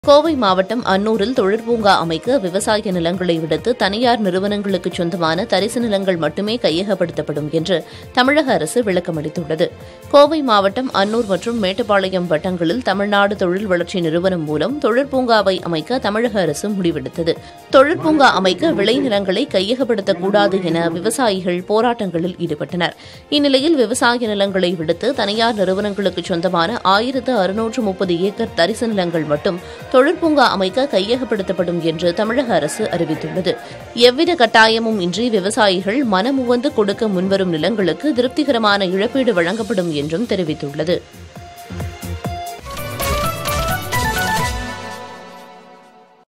கோவை மாவட்டம் அன்னூரில் தொழிற்பூங்கா அமைக்க விவசாய நிலங்களை விடுத்து தனியார் நிறுவனங்களுக்கு சொந்தமான தரிசு நிலங்கள் மட்டுமே கையகப்படுத்தப்படும் என்று தமிழக அரசு விளக்கமளித்துள்ளது கோவை மாவட்டம் அன்னூர் மற்றும் மேட்டுப்பாளையம் வட்டங்களில் தமிழ்நாடு தொழில் வளர்ச்சி நிறுவனம் மூலம் தொழிற்பூங்காவை அமைக்க தமிழக அரசு முடிவெடுத்தது தொழிற்பூங்கா அமைக்க விளைநிலங்களை கையகப்படுத்தக்கூடாது என விவசாயிகள் போராட்டங்களில் ஈடுபட்டனர் இந்நிலையில் விவசாய நிலங்களை விடுத்து தனியார் நிறுவனங்களுக்கு சொந்தமான ஆயிரத்து அறுநூற்று முப்பது ஏக்கர் தரிசு நிலங்கள் மட்டும் தொழிற்பூங்கா அமைக்க கையகப்படுத்தப்படும் என்று தமிழக அரசு அறிவித்துள்ளது எவ்வித கட்டாயமும் இன்றி விவசாயிகள் மனமுவந்து கொடுக்க முன்வரும் நிலங்களுக்கு திருப்திகரமான இழப்பீடு வழங்கப்படும் என்றும் தெரிவித்துள்ளது